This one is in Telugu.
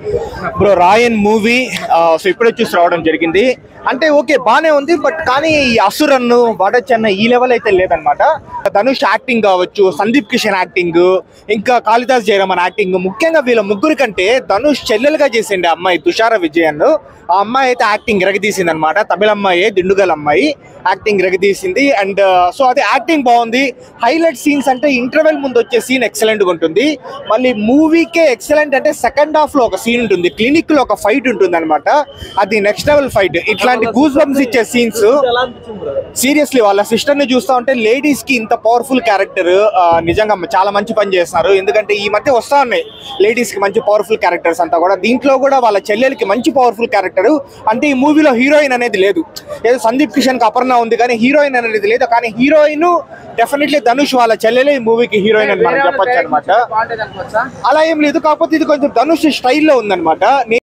బ్రో రాయన్ మూవీ సో ఇప్పుడే చూసి రావడం జరిగింది అంటే ఓకే బానే ఉంది బట్ కానీ ఈ అసురన్ను వడచెన్న ఈ లెవెల్ అయితే లేదనమాట ధనుష్ యాక్టింగ్ కావచ్చు సందీప్ కిషన్ యాక్టింగ్ ఇంకా కాళిదాస్ జయరామన్ యాక్టింగ్ ముఖ్యంగా వీళ్ళ ముగ్గురు కంటే ధనుష్ చెల్లెలుగా చేసిండే అమ్మాయి తుషార విజయన్ ఆ అమ్మాయి అయితే యాక్టింగ్ ఇరగదీసింది అనమాట తమిళ అమ్మాయి దిండుగల్ అమ్మాయి యాక్టింగ్ ఇరగదీసింది అండ్ సో అది యాక్టింగ్ బాగుంది హైలైట్ సీన్స్ అంటే ఇంటర్వెల్ ముందు వచ్చే సీన్ ఎక్సలెంట్ గా ఉంటుంది మళ్ళీ మూవీకే ఎక్సలెంట్ అంటే సెకండ్ హాఫ్ లో ఒక సీన్ ఉంటుంది క్లినిక్ లో ఒక ఫైట్ ఉంటుంది అనమాట అది నెక్స్ట్ లెవెల్ ఫైట్ ఇట్లాంటి గూస్ బంప్స్ ఇచ్చే సీన్స్ సీరియస్లీ వాళ్ళ సిస్టర్ ని చూస్తా ఉంటే లేడీస్ కి ఇంత పవర్ఫుల్ క్యారెక్టర్ నిజంగా చాలా మంచి పని చేస్తున్నారు ఎందుకంటే ఈ మధ్య వస్తా ఉన్నాయి లేడీస్ కి మంచి పవర్ఫుల్ క్యారెక్టర్స్ అంతా కూడా దీంట్లో కూడా వాళ్ళ చెల్లెలకి మంచి పవర్ఫుల్ క్యారెక్టర్ అంటే ఈ మూవీలో హీరోయిన్ అనేది లేదు ఏదో సందీప్ కిషన్ కి అపర్ణ ఉంది కానీ హీరోయిన్ అనేది లేదు కానీ హీరోయిన్ డెఫినెట్లీ ధనుష్ వాళ్ళ చెల్లెలే ఈ మూవీకి హీరోయిన్ అని మనం చెప్పొచ్చు అనమాట బాగుంటుంది అనుకోవచ్చా అలా ఏం లేదు కాకపోతే ఇది కొంచెం ధనుష్ స్టైల్లో ఉందన్నమాట